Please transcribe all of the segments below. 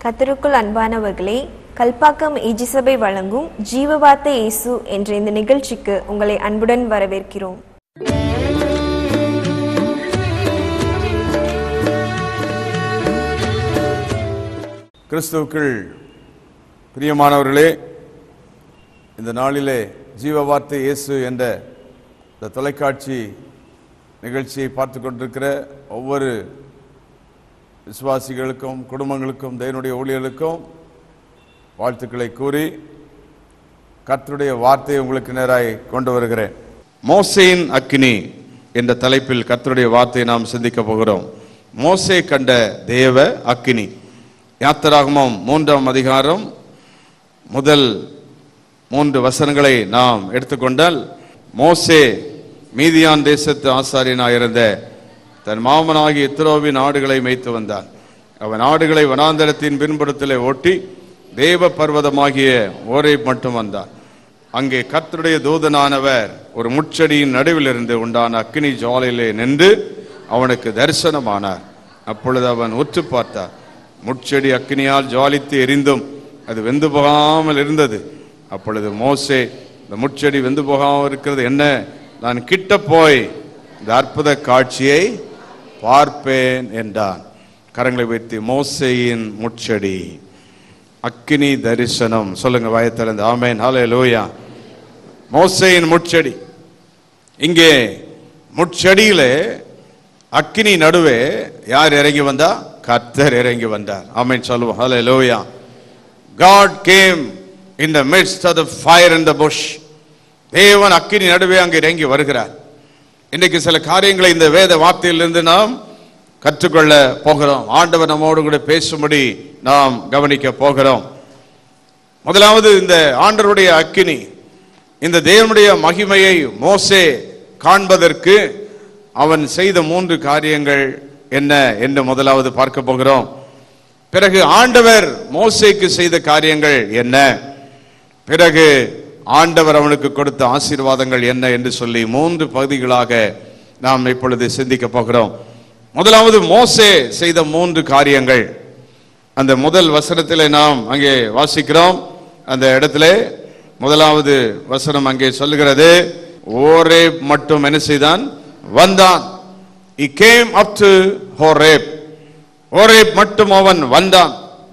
கத்தருக்குள் அன்பானவர்களே கல்பாக்கம் ஏஜிசபை வழங்கும் ஜீவவார்த்தை இயேசு என்ற இந்த நிகழ்ச்சிக்கு உங்களை அன்புடன் வரவேற்கிறோம் கிறிஸ்துவுக்குள் பிரியமானவர்களே இந்த நாளிலே ஜீவ வார்த்தை இயேசு என்ற இந்த தொலைக்காட்சி நிகழ்ச்சியை பார்த்து கொண்டிருக்கிற ஒவ்வொரு விசுவாசிகளுக்கும் குடும்பங்களுக்கும் தேவனுடைய ஊழியர்களுக்கும் வாழ்த்துக்களை கூறி கர்த்தருடைய வார்த்தையை உங்களுக்கு நேராய் கொண்டு வருகிறேன் மோசேயின் அக்கினி என்ற தலைப்பில் கர்த்தருடைய வார்த்தையை நாம் சிந்திக்க போகிறோம் மோசே கண்ட தேவ அக்கினி யாத்திராகமம் மூன்றாம் அதிகாரம் முதல் மூன்று வசனங்களை நாம் எடுத்துக்கொண்டால் மோசே மீதியான் தேசத்து ஆசாரியனாயிருந்த தன் மாமனாகிய இத்ரோவின் ஆடுகளை மேய்த்து வந்தான் அவன் ஆடுகளை வனாந்தரத்தின் பின்புறத்திலே ஓட்டி தேவ பர்வதமாகிய ஓரை மட்டும் வந்தான் அங்கே கர்த்தருடைய தூதனானவர் ஒரு முச்செடியின் நடுவில் இருந்து உண்டான அக்கினி ஜுவாலையிலே நின்று அவனுக்கு தரிசனமானார் அப்பொழுது அவன் உற்று பார்த்தார் முட்செடி அக்கினியால் ஜுவாலித்து எரிந்தும் அது வெந்து போகாமல் இருந்தது அப்பொழுது மோசே இந்த முட்செடி வெந்து போகாமல் இருக்கிறது என்ன நான் கிட்ட போய் இந்த அற்புத காட்சியை பார்ப்பேன் என்றான் கரங்களை வைத்து மோசேயின் முட்செடி அக்கினி தரிசனம் சொல்லுங்க வயத்திலிருந்து ஆமேன் ஹலே லூயா மோசேயின் முட்செடி இங்கே முட்செடியிலே அக்கினி நடுவே யார் இறங்கி வந்தா கர்த்தர் இறங்கி வந்தார் ஆமென் சொல்லுவோம் ஹலே லூயா God came in the midst of the fire in the bush தேவன் அக்கினி நடுவே அங்கே இறங்கி வருகிறார் இன்னைக்கு சில காரியங்களை இந்த வேத வார்த்தையிலிருந்து நாம் கற்றுக்கொள்ள போகிறோம் ஆண்டவர் நம்மோடு கூட பேசும்படி நாம் கவனிக்க போகிறோம் முதலாவது இந்த ஆண்டவருடைய அக்கினி இந்த தேவனுடைய மகிமையை மோசே காண்பதற்கு அவன் செய்த மூன்று காரியங்கள் என்ன என்று முதலாவது பார்க்க போகிறோம் பிறகு ஆண்டவர் மோசேக்கு செய்த காரியங்கள் என்ன பிறகு ஆண்டவர் அவனுக்கு கொடுத்த ஆசீர்வாதங்கள் என்ன என்று சொல்லி மூன்று பகுதிகளாக நாம் இப்பொழுது சிந்திக்க போகிறோம் முதலாவது மோசே செய்த மூன்று காரியங்கள் அந்த முதல் வசனத்திலே நாம் அங்கே வாசிக்கிறோம் அந்த இடத்துல முதலாவது வசனம் அங்கே சொல்லுகிறது ஓரே மட்டும் என்ன செய்தான் வந்தான் he came up to horeb Horeb மட்டும் அவன் வந்தான்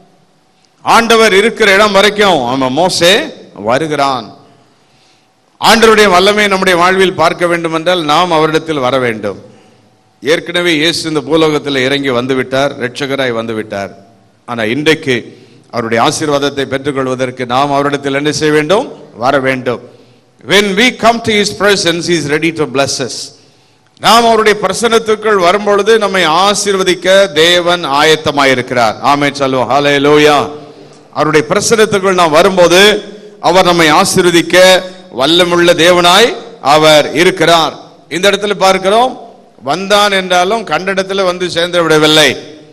ஆண்டவர் இருக்கிற இடம் வரைக்கும் அவன் மோசே வருகிறான் ஆண்டவருடைய வல்லமை நம்முடைய வாழ்வில் பார்க்க வேண்டும் என்றால் நாம் அவரிடத்தில் வர வேண்டும் ஏற்கனவே இயேசு இந்த பூலோகத்தில் இறங்கி வந்து விட்டார் இரட்சகராய் வந்து விட்டார் ஆனால் இன்றைக்கு அவருடைய ஆசீர்வாதத்தை பெற்றுக்கொள்வதற்கு நாம் அவரிடத்தில் என்ன செய்ய வேண்டும் வர வேண்டும் when we come to his presence he is ready to bless us நாம் அவருடைய பிரசன்னத்துக்குள் வரும்பொழுது நம்மை ஆசீர்வதிக்க தேவன் ஆயத்தமாயிருக்கிறார் ஆமே சொல்லுவோம் ஹலே லோயா அவருடைய பிரசன்னத்துக்குள் நாம் வரும்போது அவர் நம்மை ஆசீர்வதிக்க வல்லமுள்ள தேவனாய் அவர் இருக்கிறார் இந்த இடத்துல பார்க்கிறோம் வந்தான் என்றாலும் கண்ட இடத்துல வந்து சேர்ந்து விடவில்லை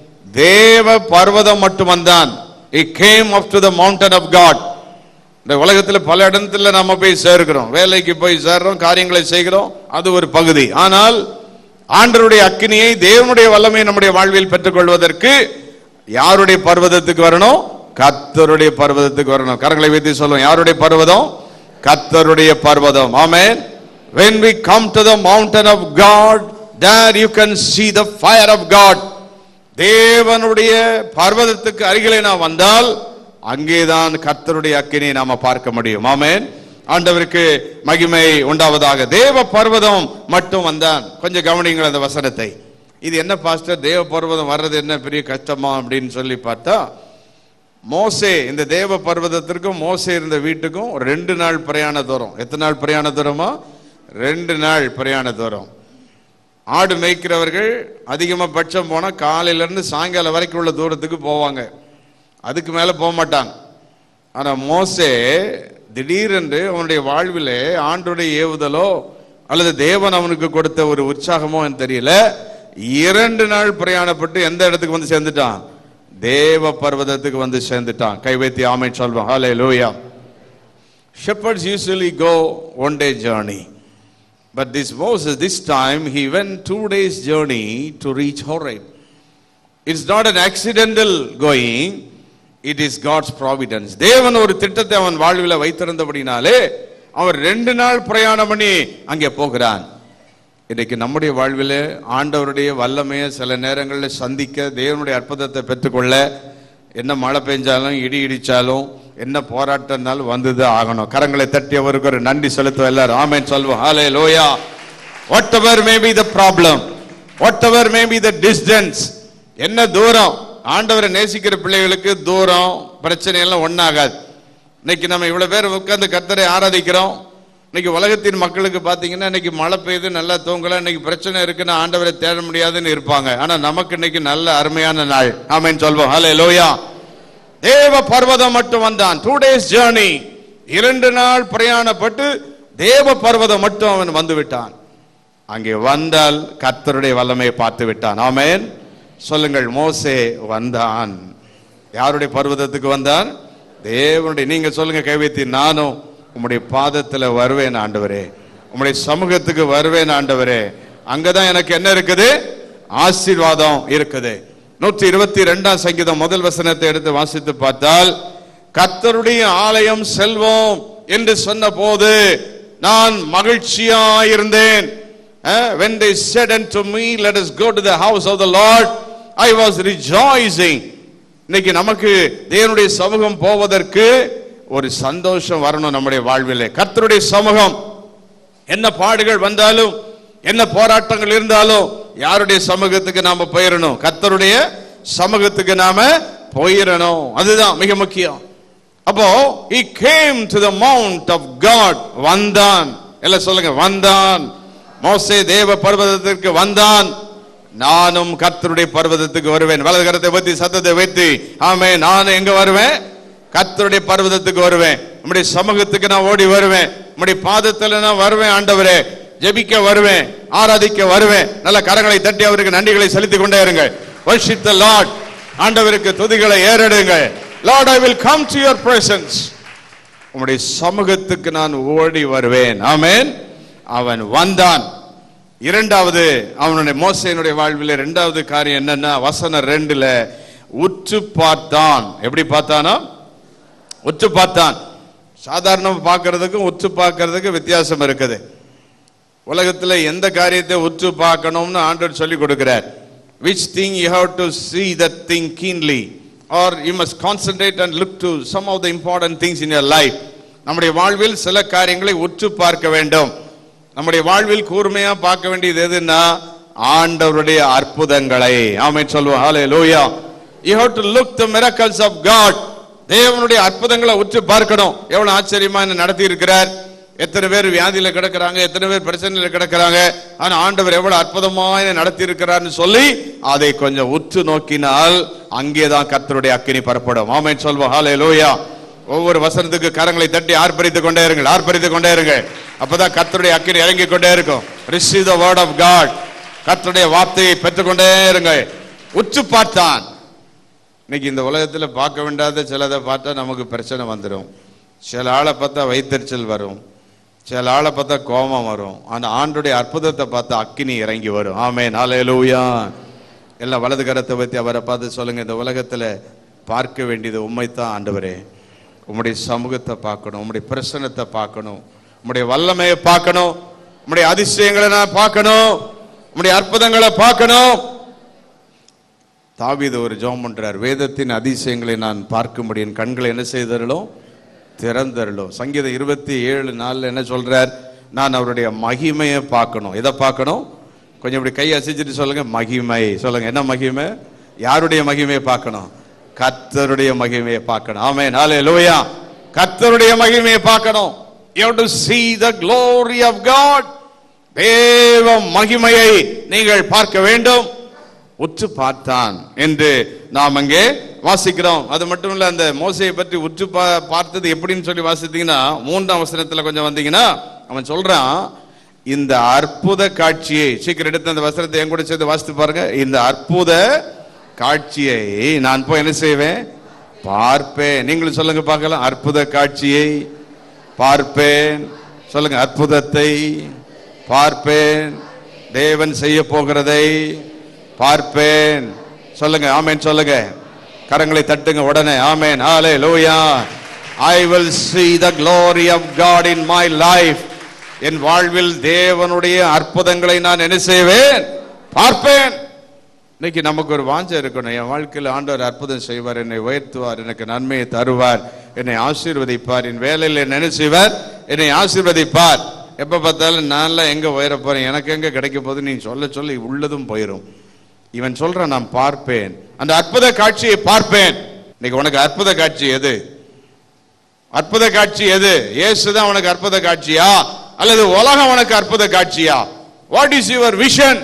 தேவ பர்வதம் மட்டும் வந்தான் he came up to the mountain of god இந்த உலகத்தில் பல இடத்துல நம்ம போய் சேர்க்கிறோம் வேலைக்கு போய் சேர்றோம் காரியங்களை செய்கிறோம் அது ஒரு பகுதி ஆனால் ஆண்டருடைய அக்கினியை தேவனுடைய வல்லமை நம்முடைய வாழ்வில் பெற்றுக்கொள்வதற்கு யாருடைய பர்வதத்துக்கு வரணும் கத்தருடைய பர்வதத்துக்கு வரணும் கரங்களை வைத்து சொல்லுவோம் யாருடைய பர்வதம் கத்தருடைய பர்வதம் ஆமென் when we come to the mountain of god there you can see the fire of god தேவனுடைய பர்வதத்துக்கு அருகிலே நாம் வந்தால் அங்கேதான் கர்த்தருடைய அக்கினியை நாம பார்க்க முடியும் ஆமென் ஆண்டவருக்கு மகிமை உண்டாவதாக தேவ பர்வதம் மட்டும் வந்தான் கொஞ்சம் கவனிங்கள் அந்த வசனத்தை இது என்ன பாஸ்டர் தேவ பர்வதம் வர்றது என்ன பெரிய கஷ்டமா அப்படின்னு சொல்லி பார்த்தா மோசே இந்த தேவ பர்வதத்திற்கும் மோசே இருந்த வீட்டுக்கும் ஒரு ரெண்டு நாள் பிரயாண தூரம் எத்தனை நாள் பிரயாண தூரமா ரெண்டு நாள் பிரயாண தூரம் ஆடு மேய்க்கிறவர்கள் அதிகமாக பட்சம் போனால் காலையிலேருந்து சாயங்காலம் வரைக்கும் உள்ள தூரத்துக்கு போவாங்க அதுக்கு மேலே போக மாட்டாங்க ஆனால் மோசே திடீரென்று அவனுடைய வாழ்விலே ஆண்டுடைய ஏவுதலோ அல்லது தேவன் அவனுக்கு கொடுத்த ஒரு உற்சாகமோ எனக்கு தெரியல இரண்டு நாள் பிரயாணப்பட்டு எந்த இடத்துக்கு வந்து சேர்ந்துட்டான் தேவ பர்வதத்துக்கு வந்து சேர்ந்துட்டான் கை வைத்தி ஆமை சொல்வான் ஹலே லூயா Shepherds usually go one day journey. But this Moses, this time, he went two days journey to reach Horeb. It's not an accidental going. It is God's providence தேவன் ஒரு திட்டத்தை அவன் வாழ்வில் வைத்திருந்தபடினாலே அவன் ரெண்டு நாள் பிரயாணம் பண்ணி அங்கே போகிறான் இன்றைக்கு நம்முடைய வாழ்வில் ஆண்டவருடைய வல்லமையை சில நேரங்களில் சந்திக்க தேவனுடைய அற்புதத்தை பெற்றுக்கொள்ள என்ன மழை பெஞ்சாலும் இடி இடிச்சாலும் என்ன போராட்டம்னாலும் வந்துதான் ஆகணும் கரங்களை தட்டி அவருக்கு ஒரு நன்றி செலுத்துவோம் எல்லாரும் ஆமென் சொல்வோம் hallelujah whatever may be the problem whatever may be the distance என்ன தூரம் ஆண்டவரை நேசிக்கிற பிள்ளைகளுக்கு தூரம் பிரச்சனை எல்லாம் ஒண்ணாகாது இன்னைக்கு நம்ம இவ்வளவு பேர் உட்கார்ந்து கர்த்தரை ஆராதிக்கிறோம் இன்னைக்கு உலகத்தின் மக்களுக்கு பாத்தீங்கன்னா இன்னைக்கு மழை பெய்யுது நல்லா தூங்கலாம் இன்னைக்கு பிரச்சனை இருக்குன்னு ஆண்டவரை தேட முடியாதுன்னு இருப்பாங்க ஆனா நமக்கு இன்னைக்கு நல்ல அருமையான நாள் ஆமென் சொல்வோம் ஹலே லோயா தேவ பர்வதம் மட்டும் வந்தான் டூ டேஸ் ஜேர்னி இரண்டு நாள் பிரயாணப்பட்டு தேவ பர்வதம் மட்டும் அவன் வந்து விட்டான் அங்கே வந்தால் கர்த்தருடைய வல்லமையை பார்த்து விட்டான் ஆமென் சொல்லுங்கள் மோசே வந்தான் யாருடைய பர்வதத்துக்கு வந்தான் தேவனுடைய நீங்க சொல்லுங்க கைவைத்தி நானும் உம்முடைய பாதத்துல வருவேன் ஆண்டவரே உம்முடைய சமூகத்துக்கு வருவேன் ஆண்டவரே அங்கதான் எனக்கு என்ன இருக்குது ஆசீர்வாதம் இருக்குது நூற்றி இருபத்தி ரெண்டாம் சங்கீதம் முதல் வசனத்தை எடுத்து வாசித்து பார்த்தால் கர்த்தருடைய ஆலயம் செல்வோம் என்று சொன்ன போது நான் மகிழ்ச்சியாயிருந்தேன் Uh, when they said unto me, Let us go to the house of the Lord, I was rejoicing. இன்னைக்கு நமக்கு தேவனுடைய சமூகம் போவதற்கு ஒரு சந்தோஷம் வரணும் நம்முடைய வாழ்விலே கர்த்தருடைய சமூகம் என்ன பாடுகள் வந்தாலும் என்ன போராட்டங்கள் இருந்தாலும் யாருடைய சமூகத்துக்கு நாம போயிடணும் கர்த்தருடைய சமூகத்துக்கு நாம போயிடணும் அதுதான் மிக முக்கியம் அப்போ he came to the mount of God வந்தான் எல்லாம் சொல்லுங்க வந்தான் மோசே தேவ பர்வதத்திற்கு வந்தான் நானும் கர்த்தருடைய பர்வதத்துக்கு வருவேன் வலது கரத்தை பத்தி சத்தத்தை வைத்து ஆமே நானும் எங்க வருவேன் கர்த்தருடைய பர்வதத்துக்கு வருவேன் நம்முடைய சமூகத்துக்கு நான் ஓடி வருவேன் நம்முடைய பாதத்துல நான் வருவேன் ஆண்டவரே ஜெபிக்க வருவேன் ஆராதிக்க வருவேன் நல்ல கரங்களை தட்டி அவருக்கு நன்றிகளை செலுத்திக் கொண்டே இருங்கள் worship the lord ஆண்டவருக்கு துதிகளை ஏறெடுங்கள் lord i will come to your presence உம்முடைய சமூகத்துக்கு நான் ஓடி வருவேன் ஆமென் அவன் வந்தான் இரண்டாவது அவனுடைய மோசையினுடைய வாழ்வில் இரண்டாவது காரியம் என்னன்னா வசனம் ரெண்டுல உற்று பார்த்தான் எப்படி பார்த்தானா உற்று பார்த்தான் சாதாரணமா பார்க்கிறதுக்கும் உற்று பார்க்கிறதுக்கு வித்தியாசம் இருக்குது உலகத்துல எந்த காரியத்தை உற்று பார்க்கணும்னு ஆண்டவர் சொல்லி கொடுக்கிறார் which thing you have to see that thing keenly or you must concentrate and look to some of the important things in your life நம்முடைய வாழ்வில் சில காரியங்களை உற்று பார்க்க வேண்டும் நம்முடைய வாழ்வில் கூர்மையா பார்க்க வேண்டியது எதுன்னா ஆண்டவருடைய அற்புதங்களை ஆமென் சொல்லுவோம் ஹalleluya you have to look the miracles of god தேவனுடைய அற்புதங்களை உற்று பார்க்கணும் எவ்வளவு ஆச்சரியமா என்ன நடத்தி இருக்கிறார் எத்தனை பேர் வியாதியில கிடக்குறாங்க எத்தனை பேர் பிரச்சனையில கிடக்குறாங்க ஆனா ஆண்டவர் எவ்வளவு அற்புதமா என்னை நடத்தி இருக்கிறார்னு சொல்லி அதை கொஞ்சம் உற்று நோக்கினால் அங்கேதான் கர்த்தருடைய அக்கினி பரப்படும் ஆமென் சொல்வோம் ஹalleluya ஒவ்வொரு வசனத்துக்கு கரங்களை தட்டி ஆர்ப்பரித்துக் கொண்டே இருங்கள் ஆர்ப்பரித்துக் கொண்டே இருங்கள் அப்பதான் கர்த்தருடைய அக்கினி இறங்கி கொண்டே இருக்கும் receive the word of God கர்த்தருடைய வார்த்தையை பெற்றுக்கொண்டே இருங்கள் உற்று பார்த்தான் இன்னைக்கு இந்த உலகத்துல பார்க்க வேண்டாத சிலதை பார்த்தா நமக்கு பிரச்சனை வந்துடும் சில ஆளை பார்த்தா வைத்தறிச்சல் வரும் சில ஆளை பார்த்தா கோபம் வரும் ஆனா ஆண்டுடைய அற்புதத்தை பார்த்தா அக்கினி இறங்கி வரும் ஆமே நாளையிலூயா எல்லாம் வலது கரத்தை பத்தி அவரை பார்த்து சொல்லுங்க இந்த உலகத்துல பார்க்க வேண்டியது உண்மைத்தான் ஆண்டவரே உம்முடைய சமூகத்தை பார்க்கணும் உம்முடைய பிரசனத்தை பார்க்கணும் உம்முடைய வல்லமையை பார்க்கணும் உம்முடைய அதிசயங்களை நான் பார்க்கணும் உம்முடைய அற்புதங்களை பார்க்கணும் தாவீது ஒரு ஜெபம் பண்றார் வேதத்தின் அதிசயங்களை நான் பார்க்கும்படி என் கண்களை என்ன செய்தருளும் திறந்தருளும் சங்கீதம் இருபத்தி ஏழு நாள்ல என்ன சொல்றார் நான் அவருடைய மகிமையை பார்க்கணும் எதை பார்க்கணும் கொஞ்சம் இப்படி கை அசைச்சிட்டு சொல்லுங்க மகிமை சொல்லுங்க என்ன மகிமை யாருடைய மகிமையை பார்க்கணும் கர்த்தருடைய மகிமையை பார்க்கணும் ஆமே நாளே லோயா கர்த்தருடைய மகிமையை பார்க்கணும் you have to see the glory of god தேவ மகிமையை நீங்கள் பார்க்க வேண்டும் உற்று பார்த்தான் என்று நாம் அங்கே வாசிக்கிறோம் அது மட்டும் இல்ல அந்த மோசையை பற்றி உற்று பா- பார்த்தது எப்படின்னு சொல்லி வாசித்தீங்கன்னா மூன்றாம் வசனத்துல கொஞ்சம் வந்தீங்கன்னா அவன் சொல்றான் இந்த அற்புத காட்சியை சீக்கிரம் எடுத்து அந்த வசனத்தை என் கூட சேர்த்து வாசித்து பாருங்க இந்த அற்புத காட்சியை நான் போய் என்ன செய்வேன் பார்ப்பேன் நீங்களும் சொல்லுங்க பார்க்கலாம் அற்புத காட்சியை பார்ப்பேன் சொல்லுங்க அற்புதத்தை பார்ப்பேன் தேவன் செய்ய போகிறதை பார்ப்பேன் சொல்லுங்க ஆமென் சொல்லுங்க கரங்களை தட்டுங்க உடனே amen hallelujah I will see the glory of God in my life என் வாழ்வில் தேவனுடைய அற்புதங்களை நான் என்ன செய்வேன் பார்ப்பேன் இன்னைக்கு நமக்கு ஒரு வாஞ்சை இருக்கணும் என் வாழ்க்கையில் ஆண்டவர் அற்புதம் செய்வார் என்னை உயர்த்துவார் எனக்கு நன்மையை தருவார் என்னை ஆசீர்வதிப்பார் என் வேலையில் என்ன செய்வார் என்னை ஆசீர்வதிப்பார் எப்ப பார்த்தாலும் நான்லாம் எங்க உயர போறேன் எனக்கு எங்க கிடைக்க போகுது நீ சொல்ல சொல்ல உள்ளதும் போயிடும் இவன் சொல்றான் நான் பார்ப்பேன் அந்த அற்புத காட்சியை பார்ப்பேன் இன்னைக்கு உனக்கு அற்புத காட்சி எது அற்புத காட்சி எது இயேசுதான் உனக்கு அற்புத காட்சியா அல்லது உலகம் உனக்கு அற்புத காட்சியா what is your vision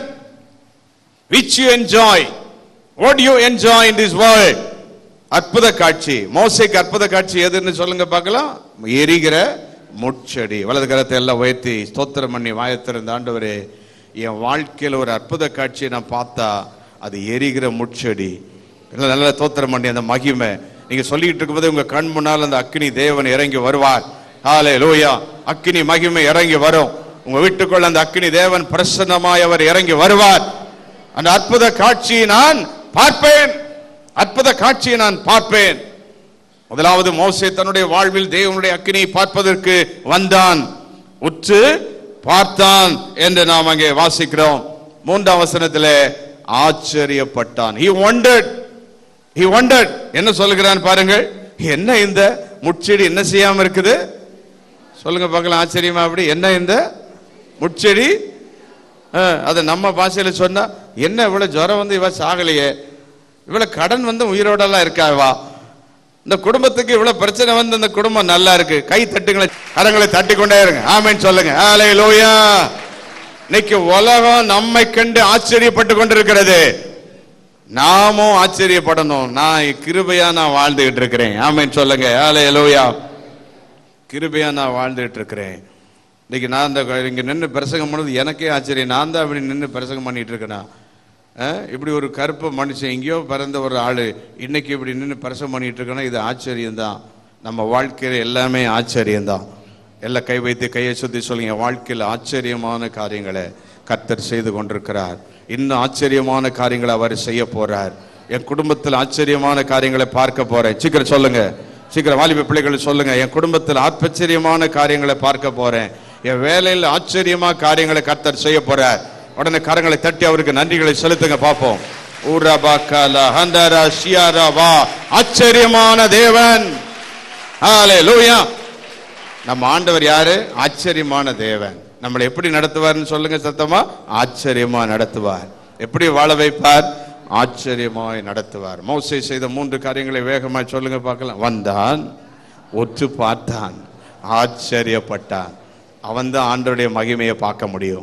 which you enjoy what do you enjoy in this world அற்புத காட்சி மோசைக்கு அற்புத காட்சி எதுன்னு சொல்லுங்க பார்க்கலாம் எரிகிற முட்செடி வலது கரத்தை எல்லாம் உயர்த்தி ஸ்தோத்திரம் பண்ணி வாயத்திருந்த ஆண்டவரே என் வாழ்க்கையில் ஒரு அற்புத காட்சியை நான் பார்த்தா அது எரிகிற முட்செடி எல்லாம் நல்லா ஸ்தோத்திரம் பண்ணி அந்த மகிமை நீங்க சொல்லிட்டு இருக்கும்போது உங்க கண் முன்னால் அந்த அக்னி தேவன் இறங்கி வருவார் ஹாலே லூயா அக்னி மகிமை இறங்கி வரும் உங்க வீட்டுக்குள்ள அந்த அக்னி தேவன் பிரசன்னமாய் அவர் இறங்கி வருவார் அந்த அற்புத காட்சியை நான் பார்ப்பேன் அற்புத காட்சியை நான் பார்ப்பேன் முதலாவது மோசே தன்னுடைய வாழ்வில் தேவனுடைய அக்கினியை பார்ப்பதற்கு வந்தான் உற்று பார்த்தான் என்று நாம் அங்கே வாசிக்கிறோம் மூன்றாம் வசனத்திலே ஆச்சரியப்பட்டான் he wondered he wondered என்ன சொல்லுகிறான் பாருங்கள் என்ன இந்த முட்செடி என்ன செய்யாம இருக்குது சொல்லுங்க பார்க்கலாம் ஆச்சரியமா அப்படி என்ன இந்த முட்செடி அஹ், அதை நம்ம பாஷையில சொன்னா என்ன இவ்வளவு ஜுரம் வந்து இவ சாகலையே இவ்வளவு கடன் வந்து உயிரோடலாம் இருக்காவா இந்த குடும்பத்துக்கு இவ்வளவு பிரச்சனை வந்து இந்த குடும்பம் நல்லா இருக்கு கை தட்டுங்களை கரங்களை தட்டி கொண்டே இருங்க ஆமென் சொல்லுங்க ஆலே லோயா இன்னைக்கு உலகம் நம்மை கண்டு ஆச்சரியப்பட்டு கொண்டிருக்கிறது நாமும் ஆச்சரியப்படணும் நான் கிருபையா நான் வாழ்ந்துகிட்டு இருக்கிறேன் ஆமென் சொல்லுங்க ஆலே லோயா கிருபையா நான் வாழ்ந்துகிட்டு இருக்கிறேன் இன்னைக்கு நான் இந்த இங்க நின்று பிரசங்கம் பண்ணது எனக்கே ஆச்சரியம் நான் தான் அப்படி நின்று பிரசங்கம் பண்ணிட்டு இருக்கேனா அஹ், இப்படி ஒரு கருப்பு மனுஷன் எங்கேயோ பிறந்த ஒரு ஆளு இன்னைக்கு இப்படி நின்று பிரசங்கம் பண்ணிட்டு இருக்கேன்னா இது ஆச்சரியம்தான் நம்ம வாழ்க்கையில எல்லாமே ஆச்சரியம்தான் எல்லாம் கை வைத்து கையை சுத்தி சொல்லுங்க என் வாழ்க்கையில் ஆச்சரியமான காரியங்களை கர்த்தர் செய்து கொண்டிருக்கிறார் இன்னும் ஆச்சரியமான காரியங்களை அவர் செய்ய போறார் என் குடும்பத்தில் ஆச்சரியமான காரியங்களை பார்க்க போறேன் சீக்கிரம் சொல்லுங்க சீக்கிரம் வாலிப பிள்ளைகள் சொல்லுங்க என் குடும்பத்தில் ஆச்சரியமான காரியங்களை பார்க்க போறேன் என் வேலையில் ஆச்சரியமா காரியங்களை கர்த்தர் செய்ய போறார் உடனே கரங்களை தட்டி அவருக்கு நன்றிகளை செலுத்துங்க பார்ப்போம் ஊரபா காலா ஹந்தரா ஷியாரா வா ஆச்சரியமான தேவன் ஹalleluya நம்ம ஆண்டவர் யாரு ஆச்சரியமான தேவன் நம்மளை எப்படி நடத்துவார்னு சொல்லுங்க சத்தமா ஆச்சரியமா நடத்துவார் எப்படி வாழ வைப்பார் ஆச்சரியமாய் நடத்துவார் மோசே செய்த மூன்று காரியங்களை வேகமாய் சொல்லுங்க பார்க்கலாம் வந்தான் ஒற்று பார்த்தான் ஆச்சரியப்பட்டான் அவன் தான் ஆண்டவருடைய மகிமையை பார்க்க முடியும்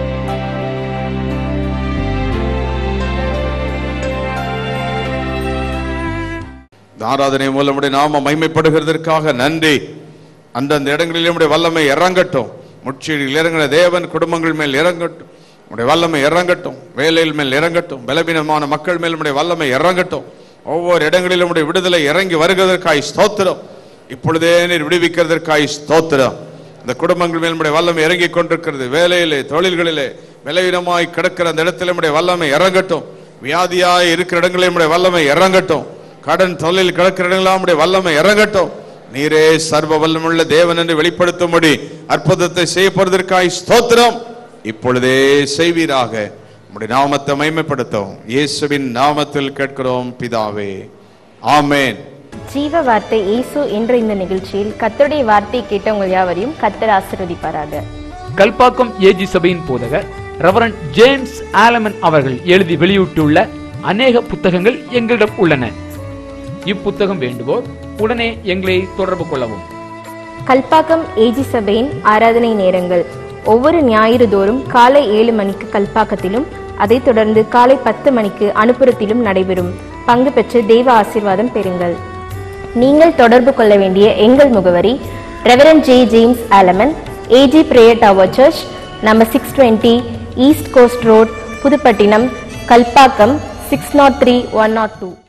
இந்த ஆராதனை மூலம் நம்முடைய நாம மகிமைப்படுகிறதற்காக நன்றி அந்தந்த இடங்களில் நம்முடைய வல்லமை இறங்கட்டும் முட்சீடில் இறங்கின தேவன் குடும்பங்கள் மேல் இறங்கட்டும் நம்முடைய வல்லமை இறங்கட்டும் வேலையில் மேல் இறங்கட்டும் பலவீனமான மக்கள் மேல் நம்முடைய வல்லமை இறங்கட்டும் ஒவ்வொரு இடங்களிலும் நம்முடைய விடுதலை இறங்கி வருகிறதற்காய் ஸ்தோத்திரம் இப்பொழுதே நீர் விடுவிக்கிறதற்காய் ஸ்தோத்திரம் இந்த குடும்பங்கள் மேல் நம்முடைய வல்லமை இறங்கி கொண்டிருக்கிறது வேலையிலே தொழில்களிலே பலவீனமாய் கிடக்கிற அந்த இடத்துல நம்முடைய வல்லமை இறங்கட்டும் வியாதியாய் இருக்கிற இடங்களில் நம்முடைய வல்லமை இறங்கட்டும் கடன் தொழில் கிடக்கிற இடங்களெல்லாம் நம்முடைய வல்லமை இறங்கட்டும் நீரே சர்வ வல்லமுள்ள தேவன் என்று வெளிப்படுத்தும்படி அற்புதத்தை செய்ய போறதற்காய் ஸ்தோத்திரம் இப்பொழுதே செய்வீராக உம்முடைய நாமத்தை மைமைப்படுத்தும் இயேசுவின் நாமத்தில் கேட்கிறோம் பிதாவே ஆமென் ஜீவ வார்த்தை இயேசு என்ற இந்த நிகழ்ச்சியில் கர்த்தருடைய வார்த்தை கேட்டவங்க யாவரையும் கர்த்தர் ஆசீர்வதிப்பாராக கல்பாக்கம் ஏஜி சபையின் போதகர் ரெவரண்ட் ஜேம்ஸ் ஆலமன் அவர்கள் எழுதி வெளியிட்டுள்ள அநேக புத்தகங்கள் எங்களிடம் உள்ளன இப்புத்தகம் வேண்டுவோர் உடனே எங்களை தொடர்பு கொள்ளவும் கல்பாக்கம் ஏஜி சபையின் ஆராதனை நேரங்கள் ஒவ்வொரு ஞாயிறு தோறும் காலை ஏழு மணிக்கு கல்பாக்கத்திலும் அதைத் தொடர்ந்து காலை பத்து மணிக்கு அனுப்புறத்திலும் நடைபெறும் பங்கு பெற்று தெய்வ ஆசீர்வாதம் பெறுங்கள் நீங்கள் தொடர்பு கொள்ள வேண்டிய எங்கள் முகவரி ரெவரண்ட் ஜே ஜேம்ஸ் ஆலமன் AG prayer tower church number six twenty east coast road Puduppattinam Kalpakkam six nought three one nought two